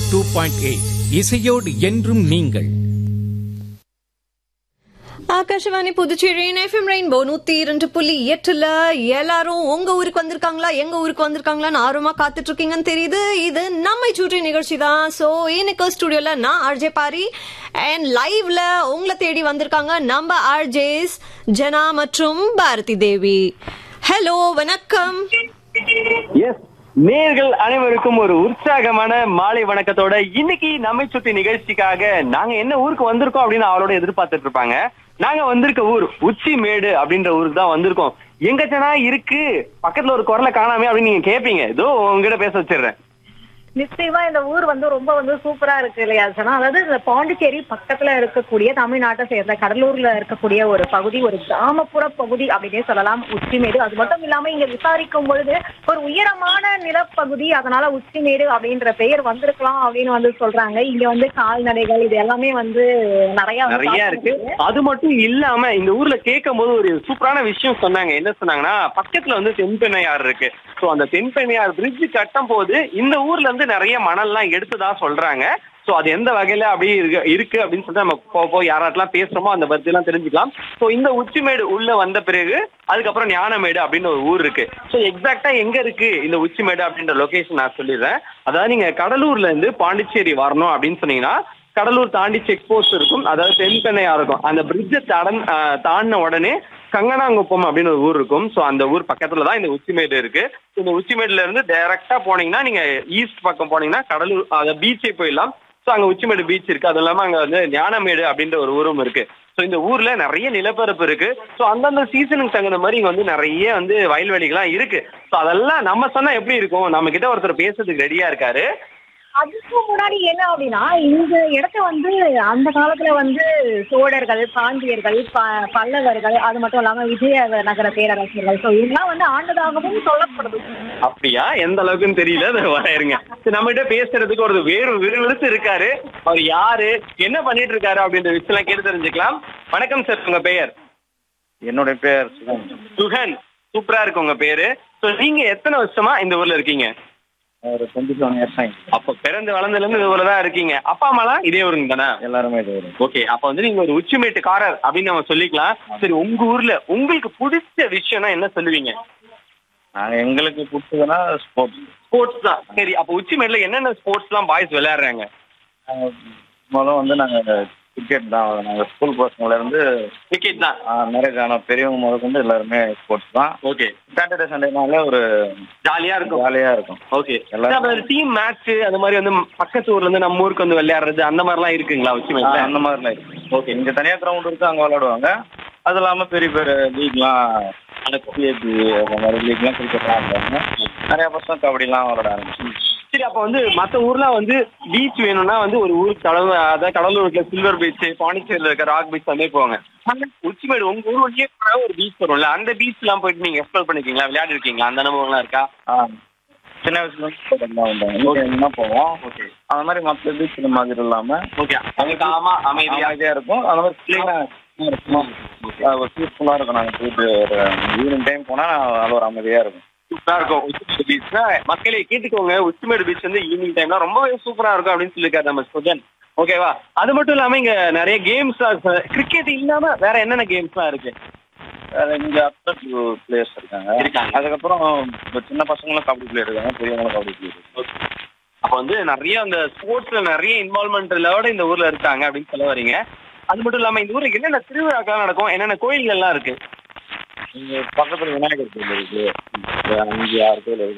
Two point eight இசையோடு என்றும் நீங்கள் ஆகாஷவாணி புதுச்சேரி எஃப்எம் ரெயின்போ நூத்தி இரண்டு புள்ளி எட்டுல எல்லாரும் உங்க ஊருக்கு வந்திருக்காங்களா எங்க ஊருக்கு வந்திருக்காங்களான்னு ஆர்வமா காத்துட்டு இருக்கீங்கன்னு தெரியுது இது நம்மை சுற்றி நிகழ்ச்சி தான் சோ இன்னைக்கு ஸ்டுடியோல நான் ஆர்ஜே பாரி அண்ட் லைவ்ல உங்களை தேடி வந்திருக்காங்க நம்ம ஆர்ஜேஸ் ஜனா மற்றும் பாரதி தேவி ஹலோ வணக்கம் எஸ் நேர்கள் அனைவருக்கும் ஒரு உற்சாகமான மாலை வணக்கத்தோட இன்னைக்கு நம்மை சுத்தி நிகழ்ச்சிக்காக நாங்க என்ன ஊருக்கு வந்திருக்கோம் அப்படின்னு அவளோட எதிர்பார்த்துட்டு இருப்பாங்க நாங்க வந்திருக்க ஊர் உச்சி மேடு அப்படின்ற ஊருக்கு தான் வந்திருக்கோம் எங்க ஜனா இருக்கு பக்கத்துல ஒரு குரலை காணாமே அப்படின்னு நீங்க கேப்பீங்க இதோ உங்ககிட்ட பேச வச்சிடுறேன் நிச்சயமா இந்த ஊர் வந்து ரொம்ப வந்து சூப்பரா இருக்கு இல்லையா சொன்னா அதாவது இந்த பாண்டிச்சேரி பக்கத்துல இருக்கக்கூடிய தமிழ்நாட்டை சேர்ந்த கடலூர்ல இருக்கக்கூடிய ஒரு பகுதி ஒரு கிராமப்புற பகுதி அப்படின்னே சொல்லலாம் உச்சிமேடு அது மட்டும் இல்லாம இங்க விசாரிக்கும் பொழுது ஒரு உயரமான நிலப்பகுதி அதனால உச்சிமேடு அப்படின்ற பெயர் வந்திருக்கலாம் அப்படின்னு வந்து சொல்றாங்க இங்க வந்து கால்நடைகள் இது எல்லாமே வந்து நிறைய வந்து நிறைய இருக்கு அது மட்டும் இல்லாம இந்த ஊர்ல கேட்கும் போது ஒரு சூப்பரான விஷயம் சொன்னாங்க என்ன சொன்னாங்கன்னா பக்கத்துல வந்து தென்பெண்ணையாறு இருக்கு சோ அந்த தென்பெண்ணையார் பிரிட்ஜ் கட்டும் போது இந்த ஊர்ல இருந்து நிறைய மணல்லாம் எடுத்ததா சொல்றாங்க சோ அது எந்த வகையில அப்படியே இருக்கு இருக்கு அப்படின்னு சொல்லிட்டு நம்ம போ போ யாராட்டெல்லாம் பேசுறோமோ அந்த பத்தி எல்லாம் தெரிஞ்சுக்கலாம் சோ இந்த உச்சிமேடு உள்ள வந்த பிறகு அதுக்கப்புறம் ஞானமேடு அப்படின்னு ஒரு ஊர் இருக்கு சோ எக்ஸாக்டா எங்க இருக்கு இந்த உச்சிமேடு அப்படின்ற லொகேஷன் நான் சொல்லிடுறேன் அதாவது நீங்க கடலூர்ல இருந்து பாண்டிச்சேரி வரணும் அப்படின்னு சொன்னீங்கன்னா கடலூர் தாண்டி செக் போஸ்ட் இருக்கும் அதாவது தென்பெண்ணையா இருக்கும் அந்த பிரிட்ஜை தடன் தாண்டின உடனே கங்கனாங்குப்பம் அப்படின்னு ஒரு ஊர் இருக்கும் ஸோ அந்த ஊர் பக்கத்துல தான் இந்த உச்சிமேடு இருக்கு இந்த உச்சிமேடுல இருந்து டைரக்டா போனீங்கன்னா நீங்க ஈஸ்ட் பக்கம் போனீங்கன்னா கடலூர் அந்த பீச்சே போயிடலாம் ஸோ அங்க உச்சிமேடு பீச் இருக்கு அது இல்லாம அங்க வந்து ஞானமேடு அப்படின்ற ஒரு ஊரும் இருக்கு ஸோ இந்த ஊர்ல நிறைய நிலப்பரப்பு இருக்கு ஸோ அந்தந்த சீசனுக்கு தகுந்த மாதிரி இங்க வந்து நிறைய வந்து வயல்வெளிகள்லாம் இருக்கு ஸோ அதெல்லாம் நம்ம சொன்னா எப்படி இருக்கும் நம்ம கிட்ட ஒருத்தர் பேசுறதுக்கு ரெடியா இருக்காரு அதுக்கு முன்னாடி என்ன அப்படின்னா இந்த இடத்த வந்து அந்த காலத்துல வந்து சோழர்கள் பாண்டியர்கள் ப- பல்லவர்கள் அது மட்டும் இல்லாம விஜய நகர பேரரசர்கள் ஸோ இதெல்லாம் வந்து ஆண்டதாகவும் சொல்லப்படுது அப்படியா எந்த அளவுக்குன்னு தெரியல அது வரையருங்க சரி, நம்ம கிட்ட பேசுறதுக்கு ஒரு வேறு விறுவிறுத்து இருக்காரு அவர் யாரு என்ன பண்ணிட்டு இருக்காரு அப்படின்ற விஷயம் கேட்டு தெரிஞ்சுக்கலாம் வணக்கம் சார் உங்க பெயர் என்னுடைய பேர் சுகன் சுகன் சூப்பரா இருக்கு உங்க பேரு சோ நீங்க எத்தனை வருஷமா இந்த ஊர்ல இருக்கீங்க ஒரு டுவெண்ட்டி செவன் இயர்ஸ் ஆகிடுச்சு அப்ப பிறந்து வளர்ந்ததுல இருந்து இந்த ஊர்ல தான் இருக்கீங்க அப்பா அம்மாலாம் இதே ஊருங்க தானே எல்லாருமே இது வரும் ஓகே அப்ப வந்து நீங்க ஒரு உச்சிமேட்டுக்காரர் அப்படின்னு நம்ம சொல்லிக்கலாம் சரி உங்க ஊர்ல உங்களுக்கு பிடிச்ச விஷயம்னா என்ன சொல்லுவீங்க நாங்க எங்களுக்கு பிடிச்சதுன்னா ஸ்போர்ட்ஸ் ஸ்போர்ட்ஸ் தான் சரி அப்ப உச்சிமேட்ல என்னென்ன ஸ்போர்ட்ஸ் எல்லாம் பாய்ஸ் விளையாடுறாங்க முதல்ல வந்து நாங்க கிரிக்கெட் தான் நாங்க ஸ்கூல் பசங்கள்ல இருந்து கிரிக்கெட் தான் மேரேஜ் ஆன பெரியவங்க முதல் கொண்டு எல்லாருமே ஸ்போர்ட்ஸ் தான் ஓகே சாட்டர்டே சண்டேனால ஒரு ஜாலியா இருக்கும் ஜாலியா இருக்கும் ஓகே எல்லாரும் டீம் மேட்ச் அந்த மாதிரி வந்து பக்கத்து ஊர்ல இருந்து நம்ம ஊருக்கு வந்து விளையாடுறது அந்த மாதிரிலாம் இருக்குங்களா உச்சி ஆ, மேட்ச்ல அந்த மாதிரிலாம் இருக்கு ஓகே இங்க தனியா கிரவுண்ட் இருக்கு அங்க விளையாடுவாங்க அது இல்லாம பெரிய பெரிய லீக்லாம் பிஎஸ்சி அந்த மாதிரி லீக்லாம் கிரிக்கெட்லாம் ஆடுறாங்க நிறைய பசங்க கபடிலாம் விளையாட ஆரம்பிச்சு சரி அப்ப வந்து மத்த ஊர்லாம் வந்து பீச் வேணும்னா வந்து ஒரு ஊருக்கு கடலூர் அதாவது கடலூர்ல சில்வர் பீச் பாண்டிச்சேரியில இருக்க ராக் பீச் அந்த மாதிரி போவாங்க ஆனா உச்சிமேடு உங்க ஊர் வழியே போனா ஒரு பீச் வரும்ல அந்த பீச் எல்லாம் போயிட்டு நீங்க எக்ஸ்ப்ளோர் பண்ணிருக்கீங்களா விளையாடி இருக்கீங்களா அந்த அனுபவம்லாம் இருக்கா ஆ சின்ன வயசுல இருந்து வந்தாங்க என்ன போவோம் ஓகே அந்த மாதிரி மற்ற பீச் இந்த மாதிரி இல்லாம ஓகே அங்க ஆமா அமைதியா அமைதியா இருக்கும் அந்த மாதிரி கிளீனா இருக்கும் ஒரு பீஸ்ஃபுல்லா இருக்கும் நாங்க போயிட்டு ஒரு ஈவினிங் டைம் போனா அது ஒரு அமைதியா இருக்கும் சூப்பரா இருக்கும் உச்சிமேடு பீச் மக்களே கேட்டுக்கோங்க உச்சிமேடு பீச் வந்து ஈவினிங் டைம்ல ரொம்பவே சூப்பரா இருக்கும் அப்படின்னு சொல்லியிருக்காரு நம்ம சுஜன் ஓகேவா அது மட்டும் இல்லாம இங்க நிறைய கேம்ஸ் கிரிக்கெட் இல்லாம வேற என்னென்ன கேம்ஸ்லாம் இருக்கு வேற இங்க அட்ராக்டிவ் பிளேயர்ஸ் இருக்காங்க இருக்காங்க. அதுக்கப்புறம் இப்ப சின்ன பசங்களும் கபடி பிளேயர் இருக்காங்க பெரியவங்களும் கபடி பிளேயர் இருக்காங்க அப்ப வந்து நிறைய அந்த ஸ்போர்ட்ஸ்ல நிறைய இன்வால்மெண்ட்லோட இந்த ஊர்ல இருக்காங்க அப்படின்னு சொல்ல வரீங்க அது மட்டும் இல்லாம இந்த ஊர்ல என்னென்ன திருவிழாக்கள் நடக்கும் என்னென்ன கோயில்கள்லாம் இருக்கு இங்க பக்கத்துல விநாயகர் கோயில் இருக்கு ஒரு அஞ்சு ஆறு கோயில் இருக்கு